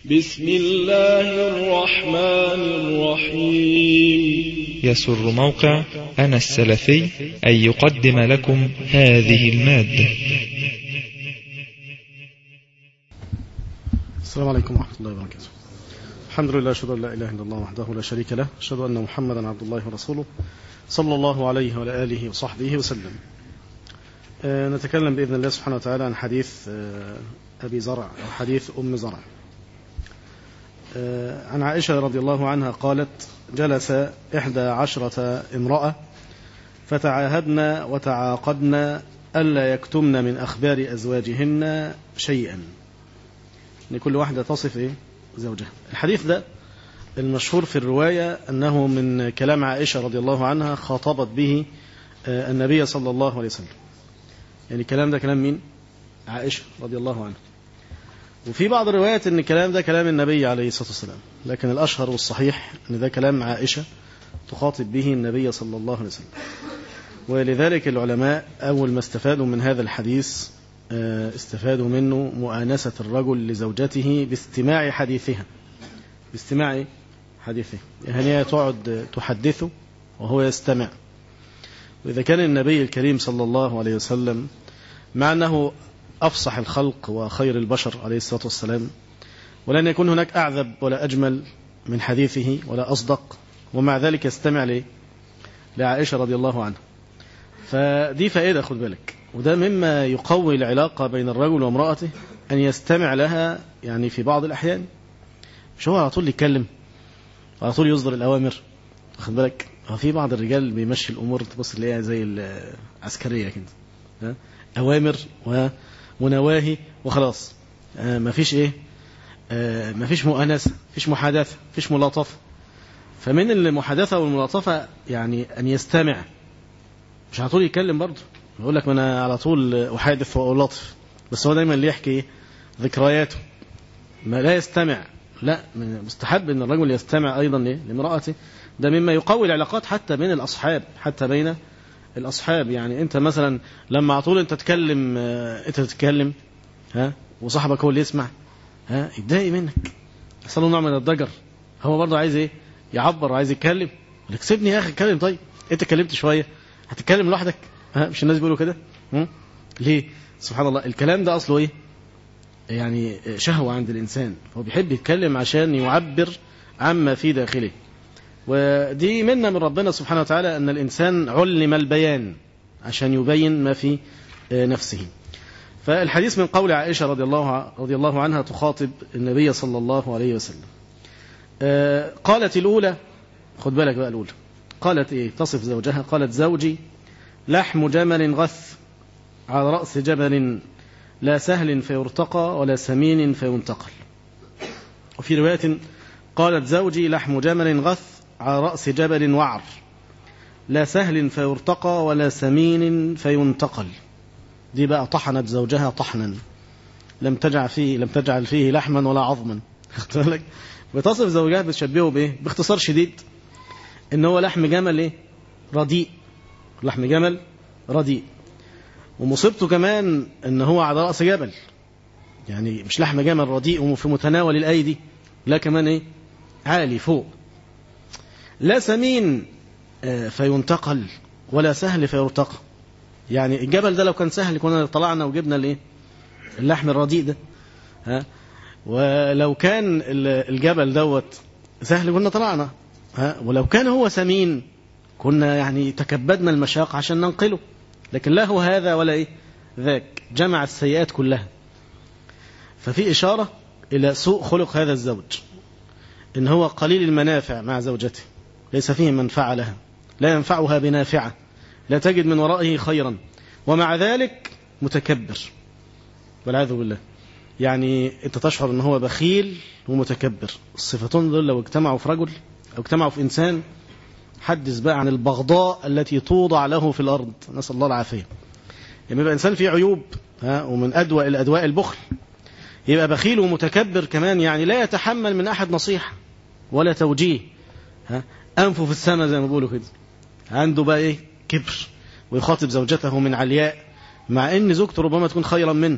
بسم الله الرحمن الرحيم يسر موقع أنا السلفي أن يقدم لكم هذه المادة السلام عليكم ورحمة الله وبركاته الحمد لله أشهد أن لا إله إلا الله وحده لا شريك له أشهد أن محمدا عبد الله ورسوله صلى الله عليه وعلى آله وصحبه وسلم آه نتكلم بإذن الله سبحانه وتعالى عن حديث آه أبي زرع أو حديث أم زرع آه عن عائشة رضي الله عنها قالت جلس إحدى عشرة امرأة فتعاهدن وتعاقدن ألا يكتمن من أخبار أزواجهن شيئا ان كل واحدة تصف إيه؟ زوجها الحديث ده المشهور في الرواية أنه من كلام عائشة رضي الله عنها خاطبت به النبي صلى الله عليه وسلم يعني الكلام ده كلام مين عائشة رضي الله عنها وفي بعض الروايات أن الكلام ده كلام النبي عليه الصلاة والسلام لكن الأشهر والصحيح أن ده كلام عائشة تخاطب به النبي صلى الله عليه وسلم ولذلك العلماء أول ما استفادوا من هذا الحديث استفادوا منه مؤانسة الرجل لزوجته باستماع حديثها باستماع حديثه يعني هي تقعد تحدثه وهو يستمع وإذا كان النبي الكريم صلى الله عليه وسلم مع أنه أفصح الخلق وخير البشر عليه الصلاة والسلام ولن يكون هناك أعذب ولا أجمل من حديثه ولا أصدق ومع ذلك يستمع ليه لعائشة رضي الله عنها فدي فائدة خد بالك وده مما يقوي العلاقة بين الرجل وامرأته أن يستمع لها يعني في بعض الأحيان مش هو على طول يتكلم على طول يصدر الأوامر واخد بالك هو في بعض الرجال بيمشي الأمور تبص اللي هي زي العسكرية كده أوامر ونواهي وخلاص آه مفيش إيه آه مفيش مؤانسة مفيش محادثة مفيش ملاطفة فمن المحادثة والملاطفة يعني أن يستمع مش على طول يتكلم برضه يقول لك ما انا على طول احادث والطف بس هو دايما اللي يحكي ذكرياته ما لا يستمع لا مستحب ان الرجل يستمع ايضا لامراته ده مما يقوي العلاقات حتى بين الاصحاب حتى بين الاصحاب يعني انت مثلا لما على طول انت تتكلم انت تتكلم ها وصاحبك هو اللي يسمع ها يتضايق منك يحصل له نوع من الضجر هو برضه عايز ايه يعبر وعايز يتكلم لك سيبني يا اخي اتكلم طيب انت اتكلمت شويه هتتكلم لوحدك ها مش الناس بيقولوا كده ليه سبحان الله الكلام ده اصله ايه يعني شهوة عند الإنسان هو بيحب يتكلم عشان يعبر عما في داخله ودي منا من ربنا سبحانه وتعالى أن الإنسان علم البيان عشان يبين ما في نفسه فالحديث من قول عائشة رضي الله, رضي الله عنها تخاطب النبي صلى الله عليه وسلم قالت الأولى خد بالك بقى الأولى قالت إيه تصف زوجها قالت زوجي لحم جمل غث على رأس جبل لا سهل فيرتقى ولا سمين فينتقل وفي رواية قالت زوجي لحم جمل غث على رأس جبل وعر لا سهل فيرتقى ولا سمين فينتقل دي بقى طحنت زوجها طحنا لم تجعل فيه لم تجعل فيه لحما ولا عظما بالك بتصف زوجها بتشبهه بايه باختصار شديد ان هو لحم جمل ايه رديء لحم جمل رديء ومصيبته كمان ان هو على راس جبل يعني مش لحم جمل رديء وفي متناول الايدي لا كمان ايه عالي فوق لا سمين فينتقل ولا سهل فيرتقى يعني الجبل ده لو كان سهل كنا طلعنا وجبنا الايه اللحم الرديء ده ها ولو كان الجبل دوت سهل كنا طلعنا ها ولو كان هو سمين كنا يعني تكبدنا المشاق عشان ننقله لكن لا هو هذا ولا ايه ذاك جمع السيئات كلها ففي إشارة إلى سوء خلق هذا الزوج إن هو قليل المنافع مع زوجته ليس فيه منفعة لها لا ينفعها بنافعة لا تجد من ورائه خيرا ومع ذلك متكبر والعياذ بالله يعني انت تشعر ان هو بخيل ومتكبر الصفتين دول لو اجتمعوا في رجل او اجتمعوا في انسان حدث بقى عن البغضاء التي توضع له في الارض نسال الله العافيه لما يبقى انسان فيه عيوب ها ومن ادوى الادواء البخل يبقى بخيل ومتكبر كمان يعني لا يتحمل من احد نصيحه ولا توجيه ها انفه في السماء زي ما بيقولوا كده عنده بقى ايه كبر ويخاطب زوجته من علياء مع ان زوجته ربما تكون خيرا منه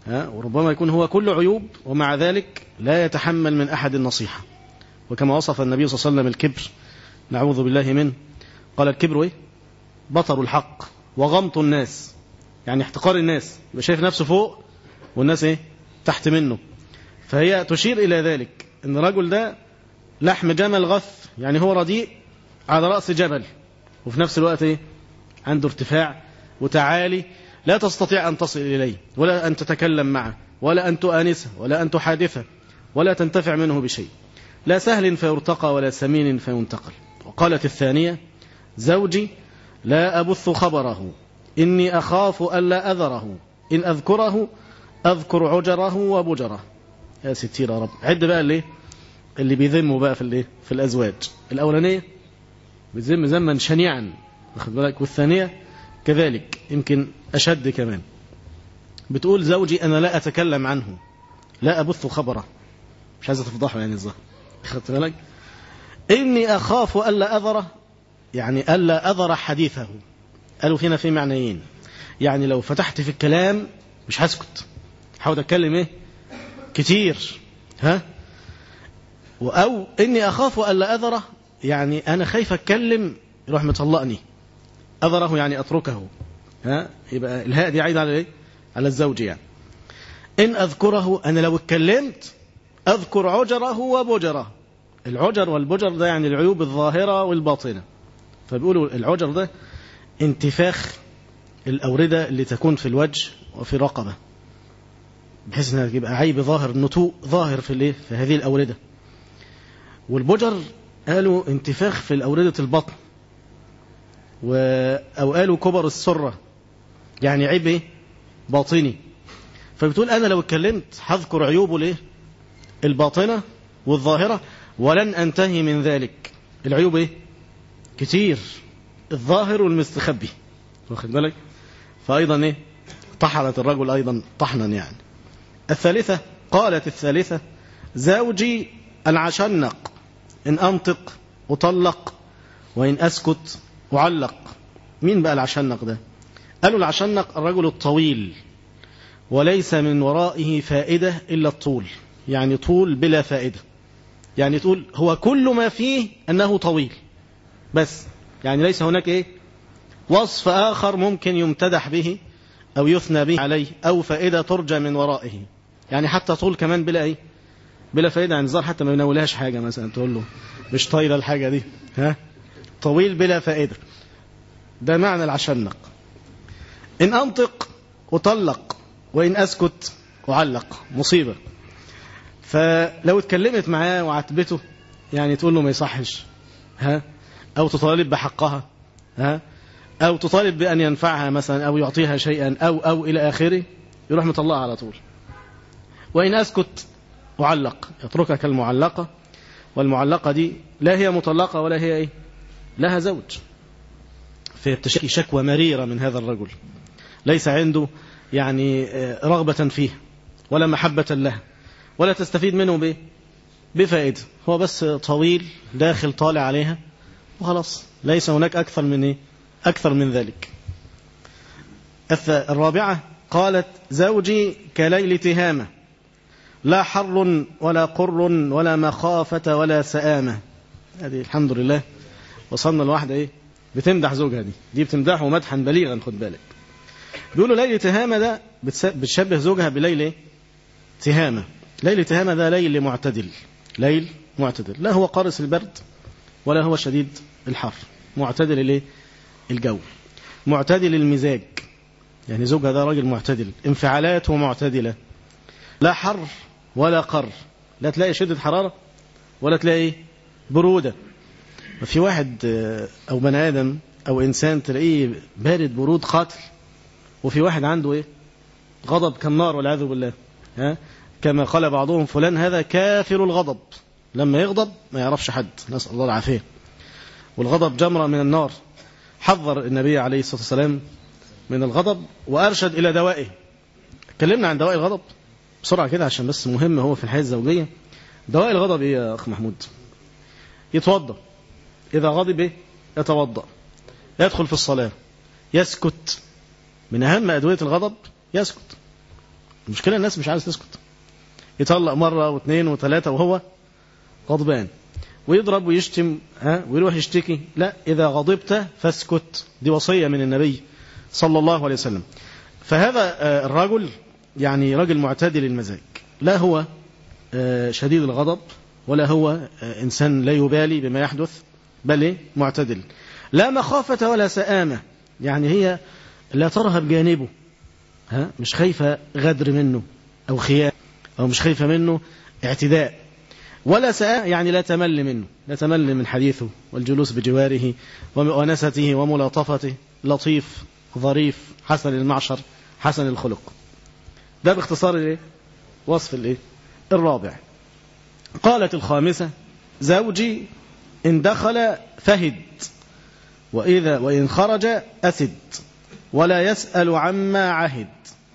ها وربما يكون هو كل عيوب ومع ذلك لا يتحمل من أحد النصيحة وكما وصف النبي صلى الله عليه وسلم الكبر نعوذ بالله منه قال الكبر ايه بطر الحق وغمط الناس يعني احتقار الناس يبقى شايف نفسه فوق والناس ايه تحت منه فهي تشير إلى ذلك ان الرجل ده لحم جمل غث يعني هو رديء على رأس جبل وفي نفس الوقت ايه عنده ارتفاع وتعالي لا تستطيع أن تصل إليه ولا أن تتكلم معه ولا أن تؤانسه ولا أن تحادثه ولا تنتفع منه بشيء لا سهل فيرتقى ولا سمين فينتقل وقالت الثانية زوجي لا أبث خبره إني أخاف ألا أذره إن أذكره أذكر عجره وبجره يا ستير يا رب عد بقى اللي اللي بيذموا بقى في الايه في الأزواج الأولانية بيذم ذما شنيعا واخد بالك والثانية كذلك يمكن أشد كمان بتقول زوجي أنا لا أتكلم عنه لا أبث خبره مش عايزة تفضحه يعني الظاهر خدت بالك إني أخاف ألا أذره يعني ألا أذر حديثه قالوا فينا في معنيين يعني لو فتحت في الكلام مش هسكت حاول أتكلم إيه كتير ها أو إني أخاف ألا أذره يعني أنا خايف أتكلم يروح مطلقني أذره يعني أتركه ها يبقى الهاء دي عايدة على إيه على الزوج يعني إن أذكره أنا لو اتكلمت أذكر عجره وبجره العجر والبجر ده يعني العيوب الظاهرة والباطنة فبيقولوا العجر ده انتفاخ الأوردة اللي تكون في الوجه وفي الرقبة بحيث انها تبقى عيب ظاهر نتوء ظاهر في الايه في هذه الأوردة والبجر قالوا انتفاخ في الأوردة البطن و... أو قالوا كبر السرة يعني عيب ايه باطني فبتقول أنا لو اتكلمت هذكر عيوبه ليه الباطنة والظاهرة ولن أنتهي من ذلك العيوب ايه كتير الظاهر والمستخبي واخد بالك فأيضا ايه طحنت الرجل أيضا طحنا يعني الثالثة قالت الثالثة زوجي العشنق إن أنطق أطلق وإن أسكت أعلق مين بقى العشنق ده قالوا العشنق الرجل الطويل وليس من ورائه فائدة إلا الطول يعني طول بلا فائدة يعني تقول هو كل ما فيه أنه طويل بس يعني ليس هناك إيه وصف آخر ممكن يمتدح به أو يثنى به عليه أو فائدة ترجى من ورائه يعني حتى طول كمان بلا إيه بلا فائدة يعني الظاهر حتى ما ينولهاش حاجة مثلا تقول له مش طايلة الحاجة دي ها طويل بلا فائدة ده معنى العشنق إن أنطق أطلق وإن أسكت أعلق مصيبة فلو اتكلمت معاه وعتبته يعني تقول له ما يصحش ها أو تطالب بحقها ها أو تطالب بأن ينفعها مثلا أو يعطيها شيئا أو أو إلى آخره يروح مطلقها على طول وإن أسكت أعلق يتركها كالمعلقة والمعلقة دي لا هي مطلقة ولا هي إيه لها زوج فيتشكي شكوى مريرة من هذا الرجل ليس عنده يعني رغبة فيه ولا محبة له ولا تستفيد منه بإيه بفائدة هو بس طويل داخل طالع عليها وخلاص ليس هناك أكثر من إيه أكثر من ذلك الرابعة قالت زوجي كليل تهامة لا حر ولا قر ولا مخافة ولا سآمة هذه الحمد لله وصلنا لواحدة إيه بتمدح زوجها دي دي بتمدحه مدحا بليغا خد بالك بيقولوا ليل تهامة ده بتشبه زوجها بليل إيه؟ تهامة ليل تهامة ده ليل معتدل ليل معتدل لا هو قارس البرد ولا هو شديد الحر معتدل الايه الجو معتدل المزاج يعني زوجها ده راجل معتدل انفعالاته معتدلة لا حر ولا قر لا تلاقي شدة حرارة ولا تلاقي برودة في واحد أو بني آدم أو إنسان تلاقيه بارد برود قاتل وفي واحد عنده إيه غضب كالنار والعياذ بالله ها كما قال بعضهم فلان هذا كافر الغضب لما يغضب ما يعرفش حد نسأل الله العافية والغضب جمرة من النار حذر النبي عليه الصلاة والسلام من الغضب وأرشد إلى دوائه اتكلمنا عن دواء الغضب بسرعة كده عشان بس مهم هو في الحياة الزوجية دواء الغضب إيه يا أخ محمود يتوضأ إذا غضب إيه يتوضأ يدخل في الصلاة يسكت من أهم أدوية الغضب يسكت المشكلة الناس مش عايز تسكت يطلق مرة واثنين وثلاثة وهو غضبان ويضرب ويشتم ها ويروح يشتكي لا إذا غضبت فاسكت دي وصية من النبي صلى الله عليه وسلم فهذا آه، الرجل يعني رجل معتدل المزاج لا هو آه، شديد الغضب ولا هو آه، إنسان لا يبالي بما يحدث بل إيه؟ معتدل لا مخافة ولا سآمة يعني هي لا ترهب جانبه ها مش خايفة غدر منه أو خيانة أو مش خايفة منه اعتداء ولا ساء يعني لا تمل منه لا تمل من حديثه والجلوس بجواره ومؤانسته وملاطفته لطيف ظريف حسن المعشر حسن الخلق ده باختصار الايه وصف الايه الرابع قالت الخامسة زوجي إن دخل فهد وإذا وإن خرج أسد ولا يسأل عما عهد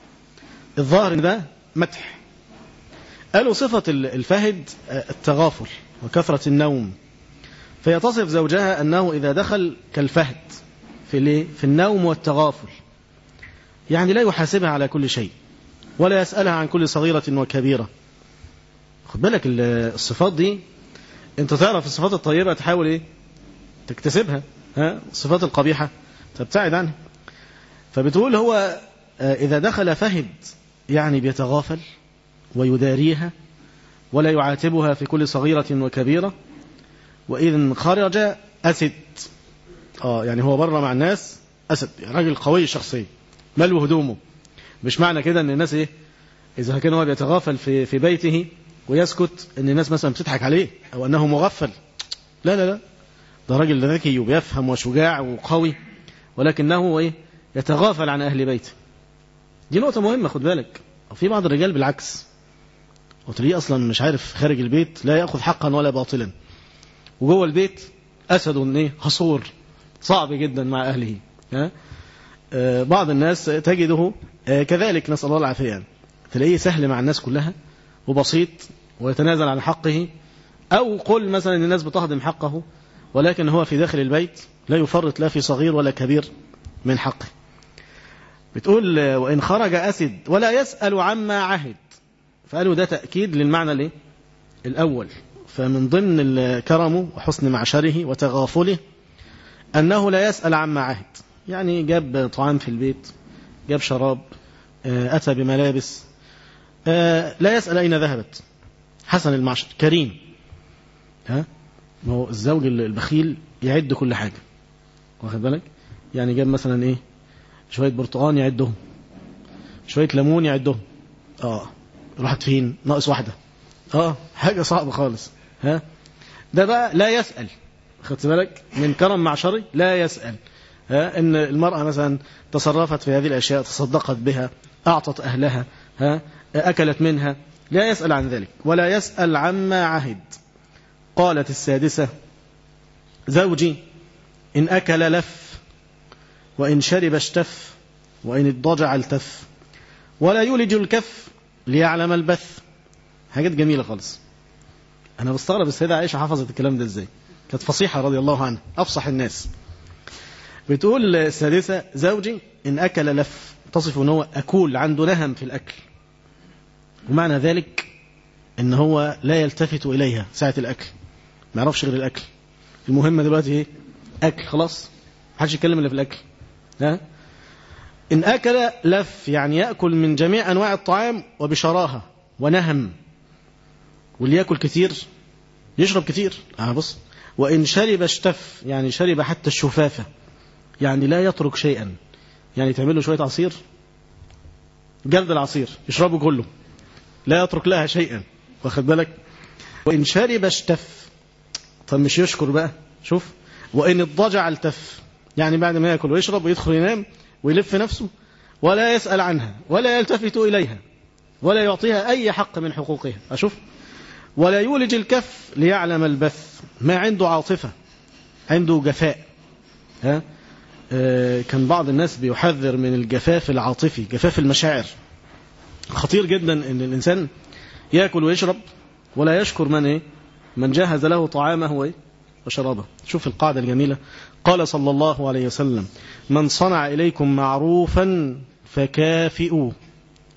الظاهر ده مدح قالوا صفة الفهد التغافل وكثرة النوم فهي تصف زوجها أنه إذا دخل كالفهد في, في النوم والتغافل يعني لا يحاسبها على كل شيء ولا يسألها عن كل صغيرة وكبيرة خد بالك الصفات دي انت تعرف الصفات الطيبة تحاول ايه تكتسبها ها الصفات القبيحة تبتعد عنها فبتقول هو إذا دخل فهد يعني بيتغافل ويداريها ولا يعاتبها في كل صغيرة وكبيرة وإذا خرج أسد آه يعني هو بره مع الناس أسد يعني راجل قوي الشخصية ملو هدومه مش معنى كده ان الناس ايه اذا كان هو بيتغافل في في بيته ويسكت ان الناس مثلا بتضحك عليه او انه مغفل لا لا لا ده راجل ذكي وبيفهم وشجاع وقوي ولكنه ايه يتغافل عن اهل بيته دي نقطة مهمة خد بالك وفي بعض الرجال بالعكس وتلاقيه اصلا مش عارف خارج البيت لا ياخذ حقا ولا باطلا وجوه البيت اسد ايه حصور صعب جدا مع اهله ها آه بعض الناس تجده آه كذلك نسال الله العافيه تلاقيه سهل مع الناس كلها وبسيط ويتنازل عن حقه او قل مثلا ان الناس بتهضم حقه ولكن هو في داخل البيت لا يفرط لا في صغير ولا كبير من حقه بتقول وإن خرج أسد ولا يسأل عما عهد فقالوا ده تأكيد للمعنى الايه الأول فمن ضمن كرمه وحسن معشره وتغافله أنه لا يسأل عما عهد يعني جاب طعام في البيت جاب شراب أتى بملابس لا يسأل أين ذهبت حسن المعشر كريم ها ما هو الزوج البخيل يعد كل حاجة واخد بالك يعني جاب مثلا ايه شوية برتقان يعدهم شوية ليمون يعدهم اه راحت فين ناقص واحدة اه حاجة صعبة خالص ها ده بقى لا يسأل خدت بالك من كرم معشري لا يسأل ها ان المرأة مثلا تصرفت في هذه الاشياء تصدقت بها اعطت اهلها ها اكلت منها لا يسأل عن ذلك ولا يسأل عما عهد قالت السادسة زوجي إن أكل لف وإن شرب اشتف وإن اضطجع التف ولا يولج الكف ليعلم البث حاجات جميلة خالص أنا بستغرب السيدة عائشة حفظت الكلام ده إزاي كانت فصيحة رضي الله عنها أفصح الناس بتقول السادسة زوجي إن أكل لف تصف أنه هو أكول عنده نهم في الأكل ومعنى ذلك ان هو لا يلتفت اليها ساعه الاكل ما يعرفش غير الاكل المهم دلوقتي ايه اكل خلاص ما حدش يتكلم الا في الاكل ها ان اكل لف يعني ياكل من جميع انواع الطعام وبشراهه ونهم واللي ياكل كتير يشرب كتير اه بص وان شرب اشتف يعني شرب حتى الشفافه يعني لا يترك شيئا يعني تعمل له شويه عصير جلد العصير يشربه كله لا يترك لها شيئا واخد بالك وإن شرب اشتف طب مش يشكر بقى شوف وإن اضطجع التف يعني بعد ما يأكل ويشرب ويدخل ينام ويلف نفسه ولا يسأل عنها ولا يلتفت إليها ولا يعطيها أي حق من حقوقها أشوف ولا يولج الكف ليعلم البث ما عنده عاطفة عنده جفاء ها آه كان بعض الناس بيحذر من الجفاف العاطفي جفاف المشاعر خطير جدا ان الانسان ياكل ويشرب ولا يشكر من ايه من جهز له طعامه ايه وشرابه شوف القاعدة الجميلة قال صلى الله عليه وسلم من صنع إليكم معروفا فكافئوه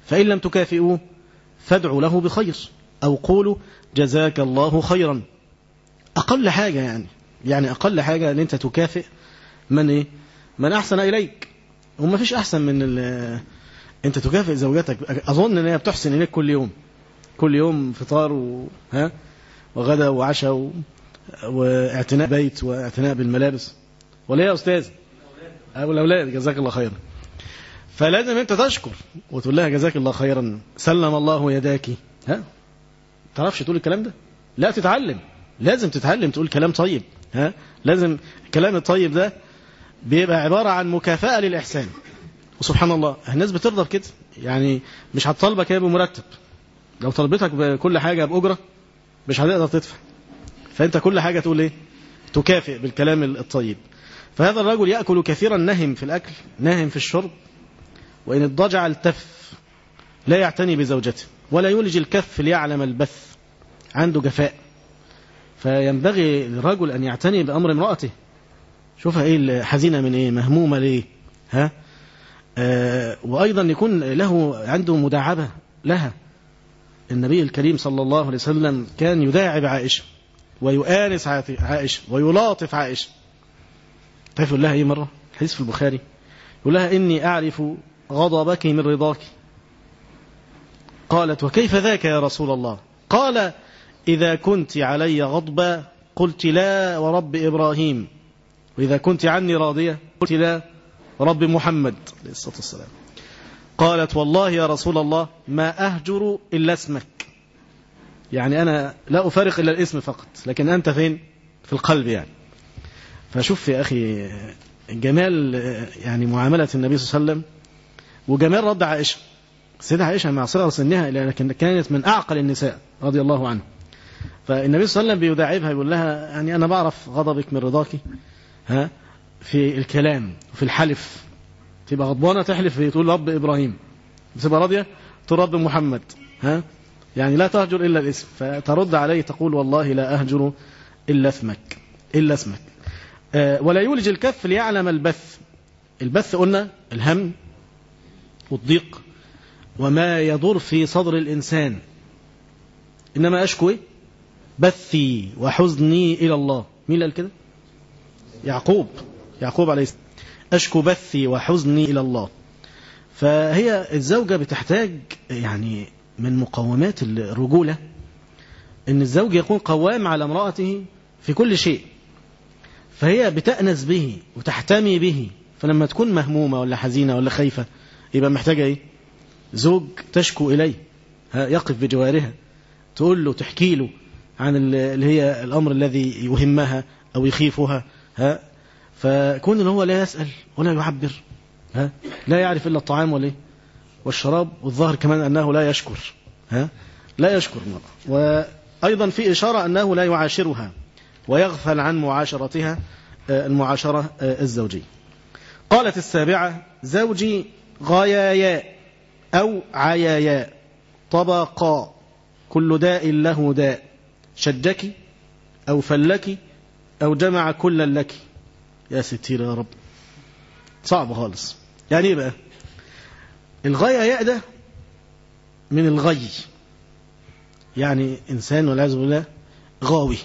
فإن لم تكافئوه فادعوا له بخير أو قولوا جزاك الله خيرا أقل حاجة يعني يعني أقل حاجة أن أنت تكافئ من إيه من أحسن إليك وما فيش أحسن من ال أنت تكافئ زوجتك أظن أن هي بتحسن إليك كل يوم كل يوم فطار و... ها وغدا وعشاء و... واعتناء بيت واعتناء بالملابس ولا يا أستاذ أو الأولاد جزاك الله خيرا فلازم أنت تشكر وتقول لها جزاك الله خيرا سلم الله يداك ها تعرفش تقول الكلام ده لا تتعلم لازم تتعلم تقول كلام طيب ها لازم الكلام الطيب ده بيبقى عبارة عن مكافأة للإحسان وسبحان الله الناس بترضى بكده يعني مش هتطالبك هي بمرتب لو طلبتك بكل حاجة بأجرة مش هتقدر تدفع فأنت كل حاجة تقول إيه تكافئ بالكلام الطيب فهذا الرجل يأكل كثيرا نهم في الأكل ناهم في الشرب وإن اضطجع التف لا يعتني بزوجته ولا يولج الكف ليعلم البث عنده جفاء فينبغي للرجل أن يعتني بأمر امرأته شوفها إيه حزينة من إيه مهمومة ليه ها آه وأيضا يكون له عنده مداعبة لها النبي الكريم صلى الله عليه وسلم كان يداعب عائشة ويؤانس عائشة ويلاطف عائشة تعرف يقول لها إيه مرة حديث في البخاري يقول لها إني أعرف غضبك من رضاك قالت وكيف ذاك يا رسول الله قال إذا كنت علي غضبا قلت لا ورب إبراهيم وإذا كنت عني راضية قلت لا رب محمد عليه الصلاة والسلام قالت والله يا رسول الله ما أهجر إلا اسمك يعني أنا لا أفارق إلا الاسم فقط لكن أنت فين في القلب يعني فشوف يا أخي جمال يعني معاملة النبي صلى الله عليه وسلم وجمال رد عائشة سيدة عائشة مع صغر سنها لكن كانت من أعقل النساء رضي الله عنها فالنبي صلى الله عليه وسلم بيداعبها يقول لها يعني أنا بعرف غضبك من رضاك ها في الكلام وفي الحلف تبقى غضبانة تحلف تقول رب إبراهيم بتبقى راضية تقول رب محمد ها يعني لا تهجر إلا الاسم فترد عليه تقول والله لا أهجر إلا اسمك إلا اسمك آه ولا يولج الكف ليعلم البث البث قلنا الهم والضيق وما يضر في صدر الإنسان إنما أشكو إيه؟ بثي وحزني إلى الله مين قال كده يعقوب يعقوب عليه السلام أشكو بثي وحزني إلى الله فهي الزوجة بتحتاج يعني من مقومات الرجولة أن الزوج يكون قوام على امرأته في كل شيء فهي بتأنس به وتحتمي به فلما تكون مهمومة ولا حزينة ولا خايفة يبقى محتاجة إيه زوج تشكو إليه يقف بجوارها تقول له تحكي له عن اللي هي الأمر الذي يهمها أو يخيفها ها فكون ان هو لا يسأل ولا يعبر ها لا يعرف إلا الطعام ولا والشراب والظاهر كمان أنه لا يشكر ها لا يشكر المرأة وأيضا في إشارة أنه لا يعاشرها ويغفل عن معاشرتها المعاشرة الزوجية قالت السابعة زوجي غاياياء أو عياياء طبقا كل داء له داء شجك أو فلك أو جمع كلا لك يا ستير يا رب صعب خالص يعني ايه بقى الغاية ياء ده من الغي يعني إنسان والعياذ بالله غاوي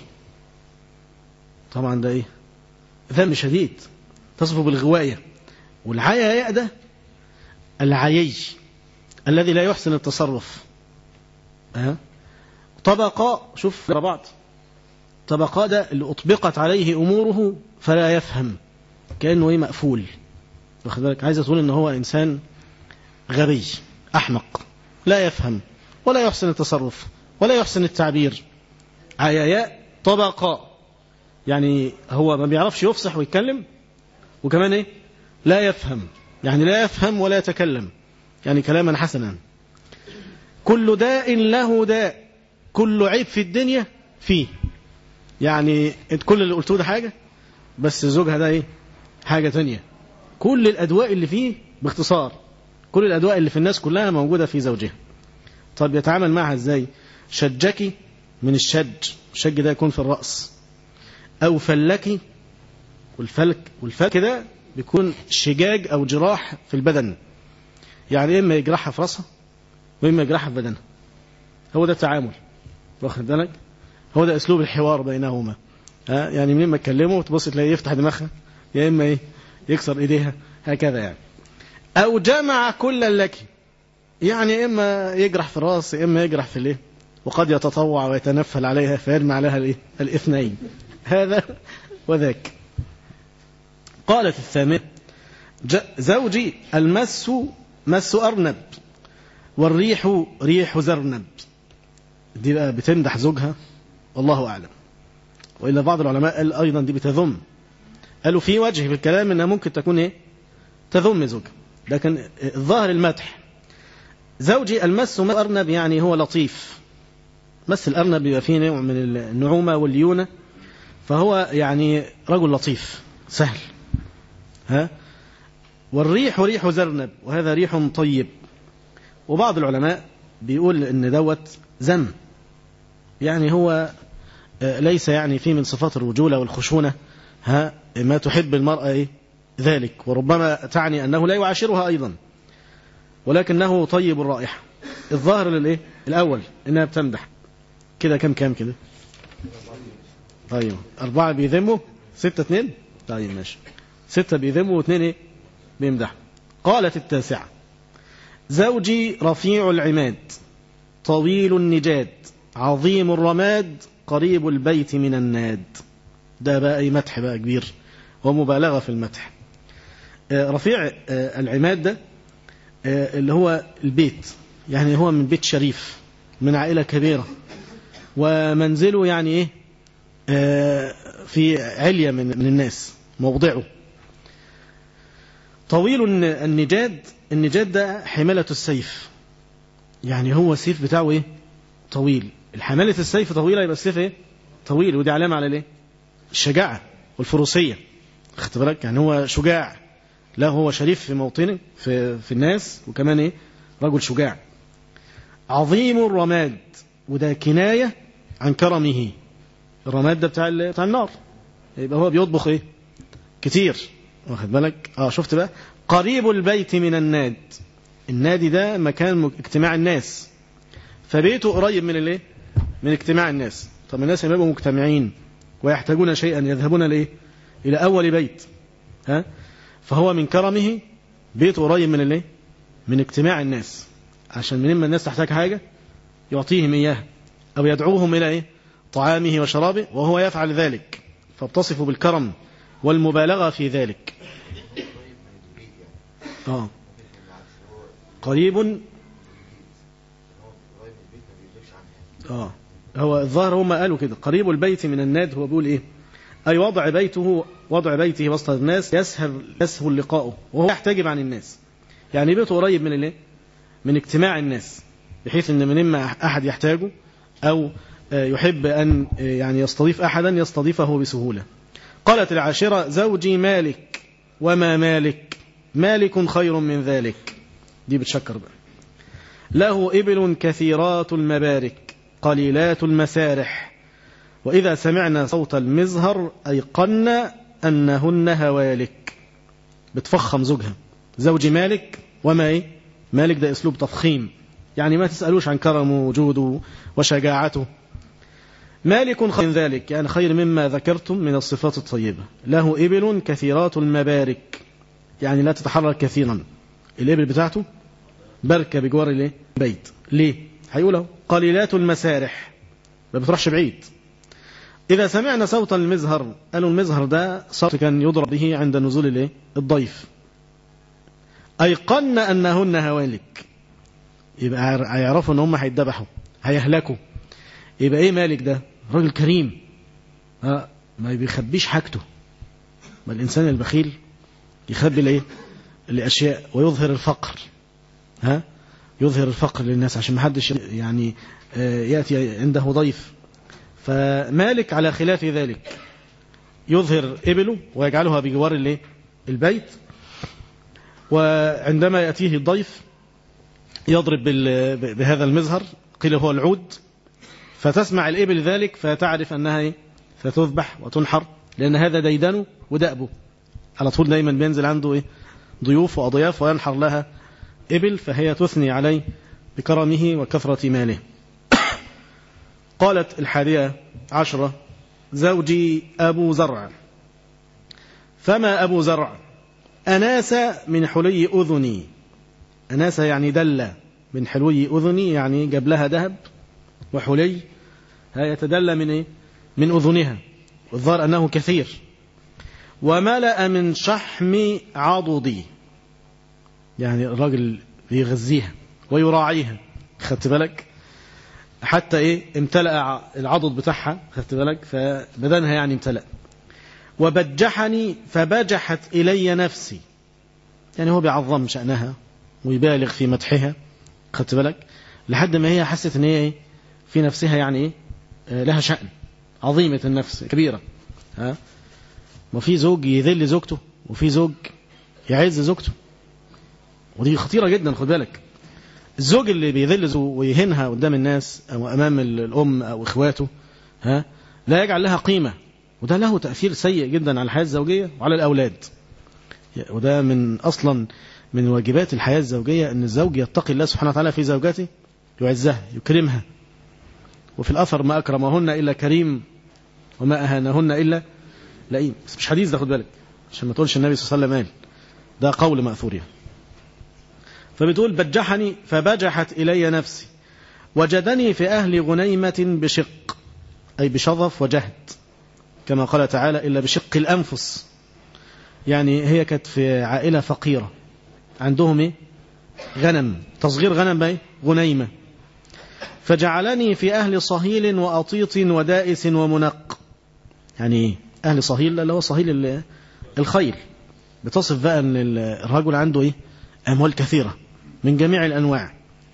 طبعا ده ايه ذنب شديد تصفه بالغواية والعيا ياء ده العيي الذي لا يحسن التصرف أه؟ طبقة شوف بعض طبقة ده اللي أطبقت عليه أموره فلا يفهم كأنه ايه مقفول واخد بالك عايز تقول ان هو انسان غبي احمق لا يفهم ولا يحسن التصرف ولا يحسن التعبير عياياء طبقة يعني هو ما بيعرفش يفصح ويتكلم وكمان ايه لا يفهم يعني لا يفهم ولا يتكلم يعني كلاما حسنا كل داء له داء كل عيب في الدنيا فيه يعني كل اللي قلتوه ده حاجة بس زوجها ده ايه حاجة تانية كل الأدواء اللي فيه باختصار كل الأدواء اللي في الناس كلها موجودة في زوجها طب يتعامل معها ازاي شجكي من الشج الشج ده يكون في الرأس أو فلكي والفلك والفلك ده بيكون شجاج أو جراح في البدن يعني إما يجرحها في رأسها وإما يجرحها في بدنها هو ده التعامل واخد بالك هو ده أسلوب الحوار بينهما ها يعني منين ما تكلمه تبص تلاقيه يفتح دماغها يا إما إيه يكسر إيديها هكذا يعني أو جمع كلا لك يعني إما يجرح في الراس إما يجرح في الإيه وقد يتطوع ويتنفل عليها فيرمي عليها الإيه الاثنين هذا وذاك قالت الثامنة زوجي المس مس أرنب والريح ريح زرنب دي بقى بتمدح زوجها والله أعلم وإلا بعض العلماء قال أيضا دي بتذم قالوا في وجه في الكلام أنها ممكن تكون إيه تذم زوجها لكن الظاهر المدح زوجي المس أرنب يعني هو لطيف مس الأرنب بيبقى فيه نوع من النعومة والليونة فهو يعني رجل لطيف سهل ها والريح ريح زرنب وهذا ريح طيب وبعض العلماء بيقول ان دوت ذم يعني هو ليس يعني فيه من صفات الرجولة والخشونة ها ما تحب المرأة إيه ذلك وربما تعني أنه لا يعاشرها أيضا ولكنه طيب الرائحة الظاهر للإيه الأول إنها بتمدح كده كم كام كده طيب أربعة بيذموا ستة اثنين طيب ماشي ستة بيذموا واثنين إيه بيمدحوا قالت التاسعة زوجي رفيع العماد طويل النجاد عظيم الرماد قريب البيت من الناد ده بقى أي مدح بقى كبير ومبالغة في المدح رفيع العماد ده اللي هو البيت يعني هو من بيت شريف من عائلة كبيرة ومنزله يعني ايه في علية من من الناس موضعه طويل النجاد النجاد ده حمالة السيف يعني هو السيف بتاعه ايه طويل الحمالة السيف طويلة يبقى السيف ايه طويل ودي علامة على الايه الشجاعة والفروسية خدت بالك يعني هو شجاع لا هو شريف في موطنه في, في الناس وكمان ايه رجل شجاع عظيم الرماد وده كناية عن كرمه الرماد ده بتاع بتاع النار يبقى هو بيطبخ ايه كتير واخد بالك اه شفت بقى قريب البيت من الناد النادي ده مكان اجتماع الناس فبيته قريب من الايه من اجتماع الناس طب الناس لما يبقوا مجتمعين ويحتاجون شيئا يذهبون لايه الى اول بيت ها فهو من كرمه بيته قريب من الايه من اجتماع الناس عشان منين ما الناس تحتاج حاجه يعطيهم اياها او يدعوهم الى ايه طعامه وشرابه وهو يفعل ذلك فبتصف بالكرم والمبالغه في ذلك اه قريب اه هو الظاهر هم قالوا كده قريب البيت من الناد هو بيقول ايه اي وضع بيته وضع بيته وسط الناس يسهل يسهل لقاؤه وهو يحتجب عن الناس يعني بيته قريب من الايه من اجتماع الناس بحيث ان من اما احد يحتاجه او يحب ان يعني يستضيف احدا يستضيفه بسهوله قالت العاشره زوجي مالك وما مالك مالك خير من ذلك دي بتشكر بقى له ابل كثيرات المبارك قليلات المسارح وإذا سمعنا صوت المزهر أيقنا أنهن هوالك بتفخم زوجها زوج مالك وما إيه مالك ده أسلوب تفخيم يعني ما تسألوش عن كرمه وجوده وشجاعته مالك خير من ذلك يعني خير مما ذكرتم من الصفات الطيبة له إبل كثيرات المبارك يعني لا تتحرك كثيرا الإبل بتاعته بركة بجوار الايه بيت ليه هيقوله قليلات المسارح ما بتروحش بعيد إذا سمعنا صوت المزهر قالوا المزهر ده صوت كان يضرب به عند نزول الايه الضيف أيقن أنهن هوالك يبقى هيعرفوا ان هم هيتذبحوا هيهلكوا يبقى ايه مالك ده راجل كريم ها ما بيخبيش حاجته ما الانسان البخيل يخبي الايه الاشياء ويظهر الفقر ها يظهر الفقر للناس عشان ما حدش يعني ياتي عنده ضيف فمالك على خلاف ذلك يظهر ابله ويجعلها بجوار الايه البيت وعندما ياتيه الضيف يضرب بهذا المزهر قيل هو العود فتسمع الإبل ذلك فتعرف أنها إيه؟ ستذبح وتنحر لأن هذا ديدنه ودأبه على طول دايما بينزل عنده إيه؟ ضيوف وأضياف وينحر لها إبل فهي تثني عليه بكرمه وكثرة ماله قالت الحادية عشرة زوجي أبو زرع فما أبو زرع أناس من حلي أذني أناس يعني دل من حلوي أذني يعني جاب لها ذهب وحلي يتدلى من إيه؟ من أذنها والظاهر أنه كثير وملأ من شحم عضدي يعني الراجل بيغذيها ويراعيها خدت بالك حتى ايه امتلأ العضد بتاعها خدت بالك فبدنها يعني امتلأ وبجحني فبجحت إلي نفسي يعني هو بيعظم شأنها ويبالغ في مدحها خدت بالك لحد ما هي حست ان هي ايه في نفسها يعني ايه لها شأن عظيمة النفس كبيرة ها وفي زوج يذل زوجته وفي زوج يعز زوجته ودي خطيرة جدا خد بالك الزوج اللي بيذل ويهنها قدام الناس أو أمام الأم أو إخواته ها لا يجعل لها قيمة وده له تأثير سيء جدا على الحياة الزوجية وعلى الأولاد وده من أصلا من واجبات الحياة الزوجية أن الزوج يتقي الله سبحانه وتعالى في زوجته يعزها يكرمها وفي الأثر ما أكرمهن إلا كريم وما أهانهن إلا لئيم بس مش حديث ده خد بالك عشان ما تقولش النبي صلى الله عليه وسلم قال ده قول مأثور يعني فبتقول بجحني فبجحت إلي نفسي وجدني في أهل غنيمة بشق أي بشظف وجهد كما قال تعالى إلا بشق الأنفس يعني هي كانت في عائلة فقيرة عندهم إيه؟ غنم تصغير غنم بأي غنيمة فجعلني في أهل صهيل وأطيط ودائس ومنق يعني أهل صهيل اللي هو صهيل الخيل بتصف بقى أن الرجل عنده إيه؟ أموال كثيرة من جميع الأنواع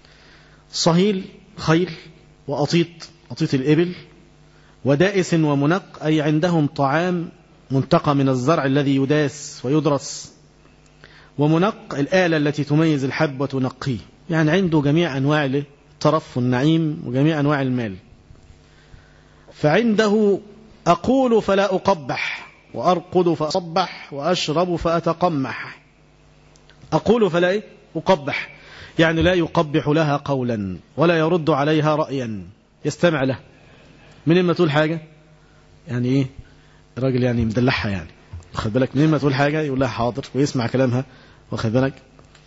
صهيل خيل وأطيط أطيط الإبل ودائس ومنق أي عندهم طعام منتقى من الزرع الذي يداس ويدرس ومنق الآلة التي تميز الحب وتنقيه يعني عنده جميع أنواع الطرف والنعيم وجميع أنواع المال فعنده أقول فلا أقبح وأرقد فأصبح وأشرب فأتقمح أقول فلا إيه؟ أقبح يعني لا يقبح لها قولا ولا يرد عليها رأيا يستمع له من ما تقول حاجة يعني إيه الراجل يعني مدلعها يعني واخد بالك من ما تقول حاجة يقول لها حاضر ويسمع كلامها واخد بالك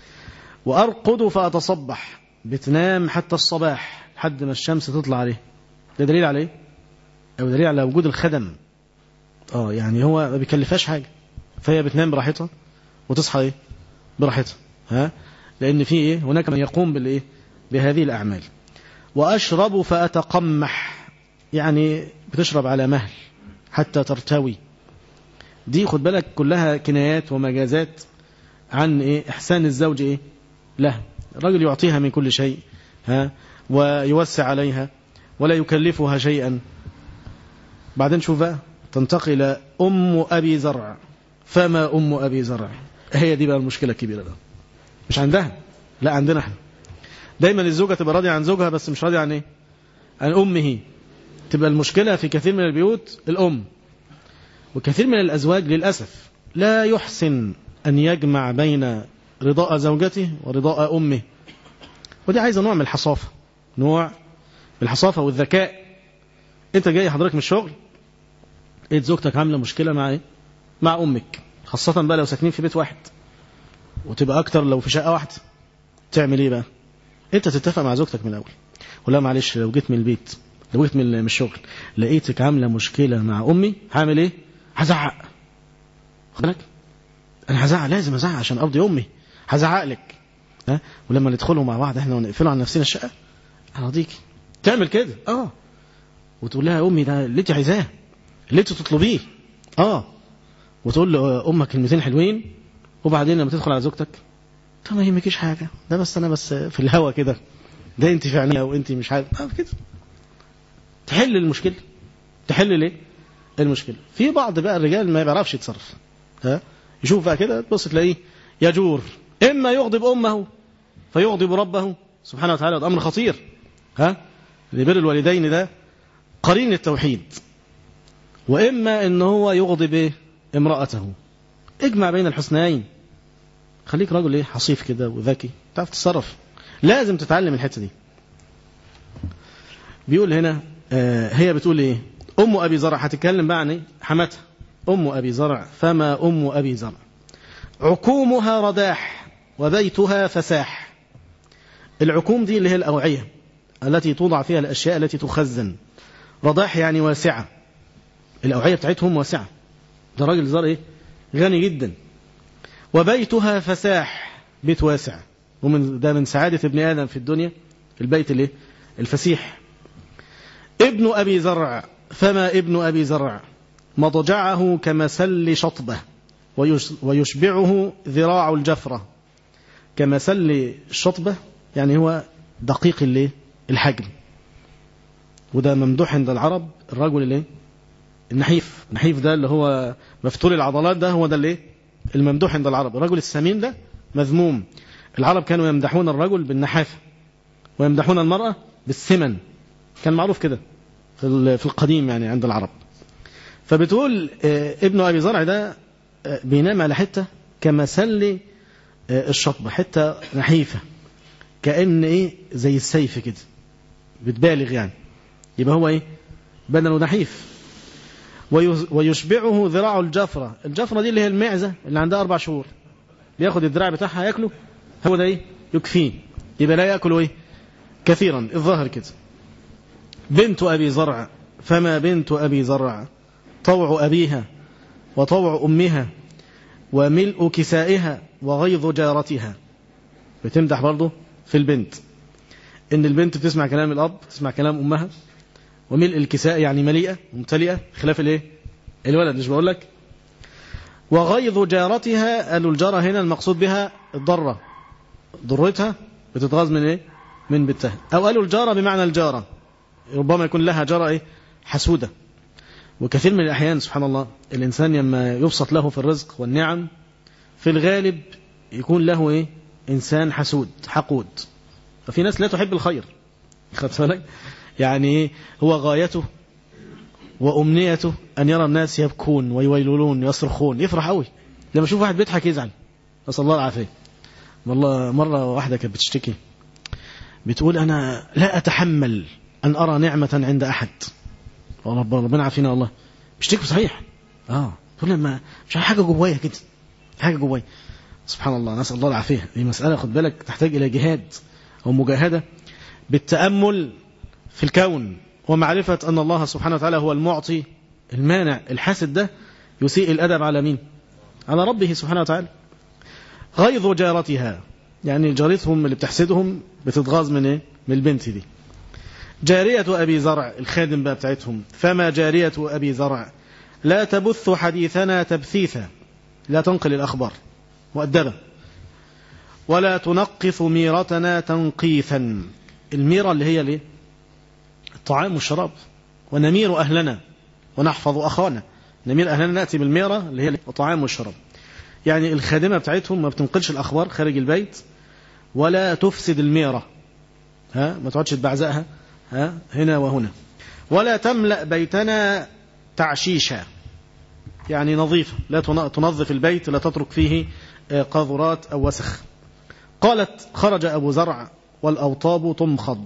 وأرقد فأتصبح بتنام حتى الصباح لحد ما الشمس تطلع عليه ده دليل عليه أو دليل على وجود الخدم اه يعني هو ما بيكلفهاش حاجة فهي بتنام براحتها وتصحى ايه براحتها ها لأن في إيه هناك من يقوم بالإيه بهذه الأعمال وأشرب فأتقمح يعني بتشرب على مهل حتى ترتوي دي خد بالك كلها كنايات ومجازات عن إيه إحسان الزوج إيه له الرجل يعطيها من كل شيء ها ويوسع عليها ولا يكلفها شيئا بعدين شوف بقى تنتقل أم أبي زرع فما أم أبي زرع هي دي بقى المشكلة الكبيرة ده مش عندها لا عندنا احنا دايما الزوجة تبقى راضية عن زوجها بس مش راضية عن ايه عن أمه تبقى المشكلة في كثير من البيوت الأم وكثير من الأزواج للأسف لا يحسن أن يجمع بين رضاء زوجته ورضاء أمه ودي عايزة نوع من الحصافة نوع من الحصافة والذكاء انت جاي حضرتك من الشغل ايه زوجتك عاملة مشكلة مع ايه مع أمك خاصة بقى لو ساكنين في بيت واحد وتبقى أكتر لو في شقة واحدة تعمل إيه بقى أنت تتفق مع زوجتك من الأول ولا معلش لو جيت من البيت لو جيت من الشغل لقيتك عاملة مشكلة مع أمي هعمل إيه هزعق خد بالك أنا هزعق لازم أزعق عشان أرضي أمي هزعق لك ها ولما ندخلوا مع بعض احنا ونقفلوا عن نفسنا الشقة هرضيك تعمل كده اه وتقول لها يا أمي ده اللي أنت عايزاه اللي أنت تطلبيه اه وتقول لأمك كلمتين حلوين وبعدين لما تدخل على زوجتك طب ما يهمكيش حاجة ده بس أنا بس في الهوا كده ده أنت في عينيها وأنت مش عارف آه كده تحل المشكلة تحل ليه المشكلة في بعض بقى الرجال ما بيعرفش يتصرف ها يشوف بقى كده تبص تلاقيه يجور إما يغضب أمه فيغضب ربه سبحانه وتعالى وده أمر خطير ها لبر الوالدين ده قرين التوحيد وإما إن هو يغضب إيه؟ امرأته اجمع بين الحسنين خليك راجل ايه حصيف كده وذكي تعرف تتصرف لازم تتعلم الحتة دي بيقول هنا آه هي بتقول ايه ام ابي زرع هتتكلم بقى عن ايه حماتها ام ابي زرع فما ام ابي زرع عكومها رداح وبيتها فساح العكوم دي اللي هي الاوعيه التي توضع فيها الاشياء التي تخزن رضاح يعني واسعه الاوعيه بتاعتهم واسعه ده راجل زار ايه غني جدا وبيتها فساح بيت واسع ومن ده من سعاده ابن ادم في الدنيا البيت الايه الفسيح ابن ابي زرع فما ابن ابي زرع مضجعه كمسل شطبه ويشبعه ذراع الجفره كمسل الشطبه يعني هو دقيق الايه الحجم وده ممدوح عند العرب الرجل الايه النحيف النحيف ده اللي هو مفتول العضلات ده هو ده الايه الممدوح عند العرب الرجل السمين ده مذموم العرب كانوا يمدحون الرجل بالنحافة ويمدحون المرأة بالسمن كان معروف كده في القديم يعني عند العرب فبتقول ابن أبي زرع ده بينام على حتة كمسل الشطبة حتة نحيفة كأن إيه زي السيف كده بتبالغ يعني يبقى هو إيه بدنه نحيف ويشبعه ذراع الجفرة الجفرة دي اللي هي المعزة اللي عندها أربع شهور بياخد الدراع بتاعها ياكله هو ده إيه يكفيه يبقى لا يأكل إيه كثيرا الظاهر كده بنت أبي زرع فما بنت أبي زرع طوع أبيها وطوع أمها وملء كسائها وغيظ جارتها بتمدح برضه في البنت إن البنت بتسمع كلام الأب تسمع كلام أمها وملء الكساء يعني مليئة ممتلئة خلاف الايه الولد مش بقول لك وغيظ جارتها قالوا الجارة هنا المقصود بها الضرة ضرتها بتتغاظ من ايه من بنتها او قالوا الجارة بمعنى الجارة ربما يكون لها جارة ايه حسودة وكثير من الأحيان سبحان الله الإنسان لما يبسط له في الرزق والنعم في الغالب يكون له ايه إنسان حسود حقود ففي ناس لا تحب الخير خدت بالك يعني هو غايته وأمنيته أن يرى الناس يبكون ويويلون ويصرخون يفرح قوي لما يشوف واحد بيضحك يزعل نسأل الله العافية والله مرة واحدة كانت بتشتكي بتقول أنا لا أتحمل أن أرى نعمة عند أحد ربنا عافينا والله بتشتكي صحيح اه تقول لما مش حاجة جوايا كده حاجة جوايا سبحان الله نسأل الله العافية دي مسألة خد بالك تحتاج إلى جهاد أو مجاهدة بالتأمل في الكون ومعرفة أن الله سبحانه وتعالى هو المعطي المانع الحاسد ده يسيء الأدب على مين على ربه سبحانه وتعالى غيظ جارتها يعني جارتهم اللي بتحسدهم بتتغاظ من ايه من البنت دي جارية أبي زرع الخادم بقى بتاعتهم فما جارية أبي زرع لا تبث حديثنا تبثيثا لا تنقل الأخبار مؤدبة ولا تنقث ميرتنا تنقيثا الميرة اللي هي ليه الطعام والشراب ونمير أهلنا ونحفظ أخانا نمير أهلنا نأتي بالميرة اللي هي الطعام والشراب يعني الخادمة بتاعتهم ما بتنقلش الأخبار خارج البيت ولا تفسد الميرة ها ما تقعدش تبعزقها ها هنا وهنا ولا تملأ بيتنا تعشيشا يعني نظيفة لا تنظف البيت لا تترك فيه قاذورات أو وسخ قالت خرج أبو زرع والأوطاب تمخض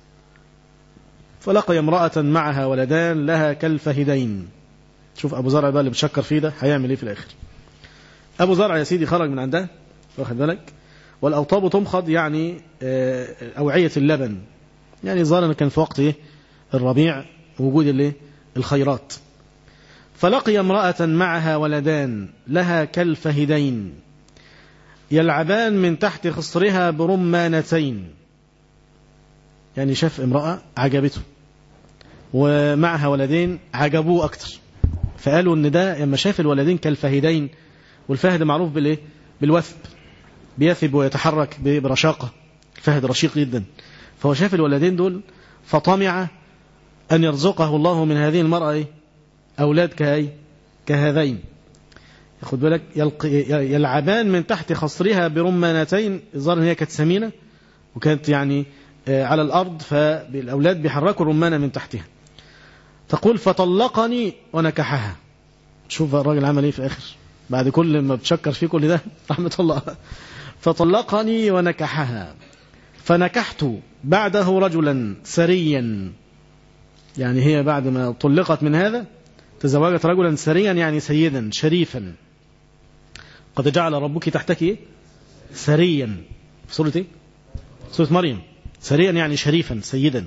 فلقي امرأة معها ولدان لها كالفهدين شوف أبو زرع بقى اللي بتشكر فيه ده هيعمل إيه في الآخر أبو زرع يا سيدي خرج من عندها واخد بالك والأوطاب تمخض يعني أوعية اللبن يعني ظاهر كان في وقت إيه الربيع وجود الايه الخيرات فلقي امرأة معها ولدان لها كالفهدين يلعبان من تحت خصرها برمانتين يعني شاف امرأة عجبته ومعها ولدين عجبوه أكتر فقالوا ان ده لما شاف الولدين كالفهدين والفهد معروف بالايه بالوثب بيثب ويتحرك برشاقة الفهد رشيق جدا فهو شاف الولدين دول فطمع أن يرزقه الله من هذه المرأة إيه؟ أولاد كهي كهذين ياخد بالك يلعبان من تحت خصرها برمانتين الظاهر ان هي كانت سمينة وكانت يعني على الأرض فالأولاد بيحركوا الرمانة من تحتها تقول فطلقني ونكحها شوف الراجل عمل ايه في الآخر بعد كل ما بتشكر فيه كل ده رحمة الله فطلقني ونكحها فنكحت بعده رجلا سريا يعني هي بعد ما طلقت من هذا تزوجت رجلا سريا يعني سيدا شريفا قد جعل ربك تحتك إيه؟ سريا في سورة ايه سورة مريم سريا يعني شريفا سيدا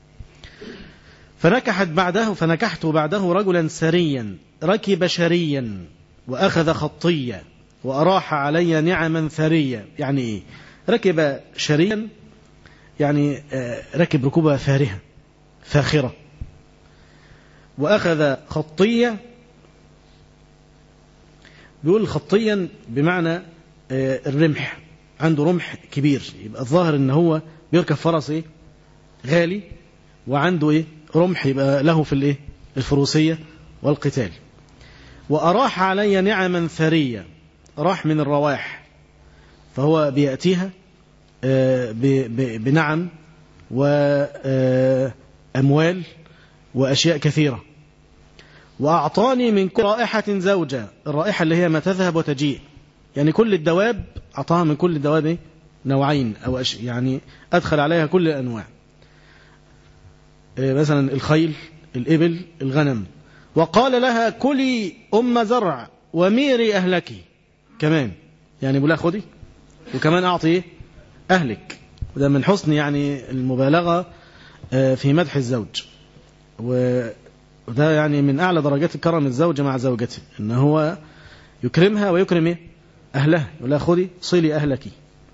فنكحت بعده فنكحت بعده رجلا سريا ركب شريا وأخذ خطيا وأراح علي نعما ثريا يعني إيه ركب شريا يعني ركب ركوبة فارهة فاخرة وأخذ خطية بيقول خطيا بمعنى الرمح عنده رمح كبير يبقى الظاهر ان هو بيركب فرس ايه غالي وعنده ايه رمح يبقى له في الايه الفروسية والقتال وأراح علي نعما ثرية راح من الرواح فهو بيأتيها بنعم وأموال وأشياء كثيرة وأعطاني من كل رائحة زوجة الرائحة اللي هي ما تذهب وتجيء يعني كل الدواب أعطاها من كل الدواب إيه؟ نوعين أو أش... يعني أدخل عليها كل الأنواع إيه مثلا الخيل الإبل الغنم وقال لها كلي أم زرع وميري أهلك كمان يعني بقول لها خدي وكمان أعطي إيه؟ أهلك وده من حسن يعني المبالغة في مدح الزوج وده يعني من أعلى درجات الكرم الزوج مع زوجته إن هو يكرمها ويكرم إيه؟ أهلها يقول لها خذي صلي أهلك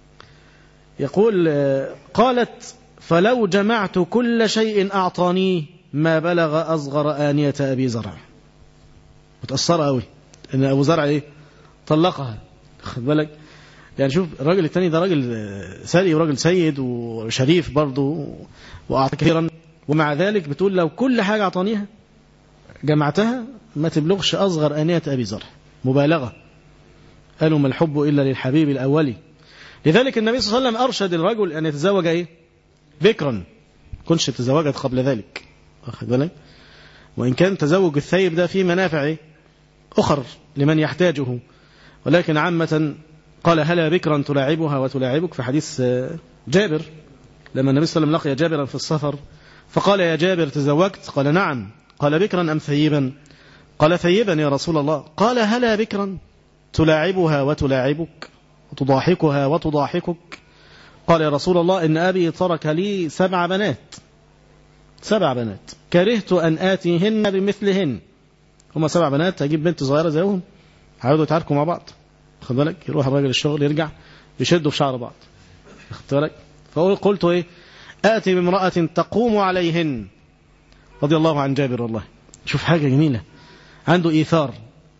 يقول قالت فلو جمعت كل شيء أعطانيه ما بلغ أصغر آنية أبي زرع متأثرة قوي إن أبو زرع إيه طلقها خد بالك يعني شوف الراجل الثاني ده راجل ثري وراجل سيد وشريف برضه وأعطى كثيرا ومع ذلك بتقول لو كل حاجة أعطانيها جمعتها ما تبلغش أصغر آنية أبي زرع مبالغة قالوا ما الحب إلا للحبيب الأولي لذلك النبي صلى الله عليه وسلم أرشد الرجل أن يتزوج إيه بكرا كنش تزوجت قبل ذلك واخد بالك وإن كان تزوج الثيب ده فيه منافع إيه؟ أخر لمن يحتاجه ولكن عامة قال هلا بكرا تلاعبها وتلاعبك في حديث جابر لما النبي صلى الله عليه وسلم لقي جابرا في السفر فقال يا جابر تزوجت قال نعم قال بكرا أم ثيبا قال ثيبا يا رسول الله قال هلا بكرا تلاعبها وتلاعبك وتضاحكها وتضاحكك قال يا رسول الله إن أبي ترك لي سبع بنات سبع بنات كرهت أن آتيهن بمثلهن هما سبع بنات أجيب بنت صغيرة زيهم هيقعدوا يتعاركوا مع بعض خد بالك يروح الراجل الشغل يرجع يشدوا في شعر بعض خد بالك فقلت إيه آتي بامرأة تقوم عليهن رضي الله عن جابر والله شوف حاجة جميلة عنده إيثار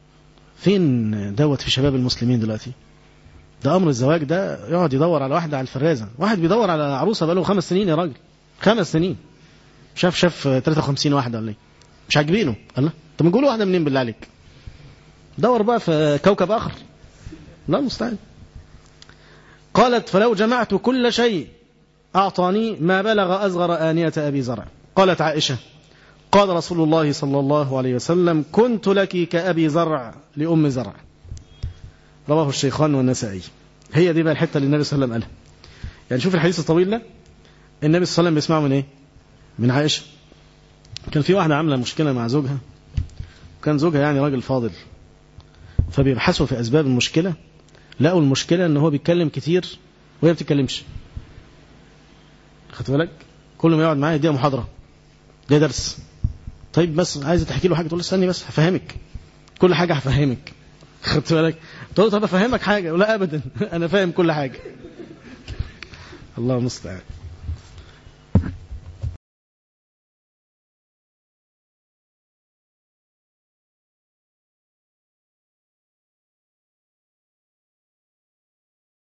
فين دوت في شباب المسلمين دلوقتي ده أمر الزواج ده يقعد يدور على واحدة على الفرازة واحد بيدور على عروسة بقاله خمس سنين يا راجل خمس سنين شاف شاف 53 واحدة ولا ايه مش عاجبينه الله طب نقول واحدة منين بالله عليك دور بقى في كوكب آخر لا مستعد قالت فلو جمعت كل شيء أعطاني ما بلغ أصغر آنية أبي زرع قالت عائشة قال رسول الله صلى الله عليه وسلم كنت لك كأبي زرع لأم زرع رواه الشيخان والنسائي هي دي بقى الحتة اللي النبي صلى الله عليه وسلم قالها يعني شوف الحديث الطويل ده النبي صلى الله عليه وسلم بيسمعه من ايه من عائشة كان في واحدة عاملة مشكلة مع زوجها وكان زوجها يعني راجل فاضل فبيبحثوا في أسباب المشكلة لقوا المشكلة ان هو بيتكلم كتير وهي ما بتتكلمش خدت بالك كل ما يقعد معايا يديها محاضرة ده درس طيب بس عايزه تحكي له حاجه تقول له استني بس هفهمك كل حاجه هفهمك خدت بالك تقول له طب افهمك حاجه لا ابدا انا فاهم كل حاجه الله المستعان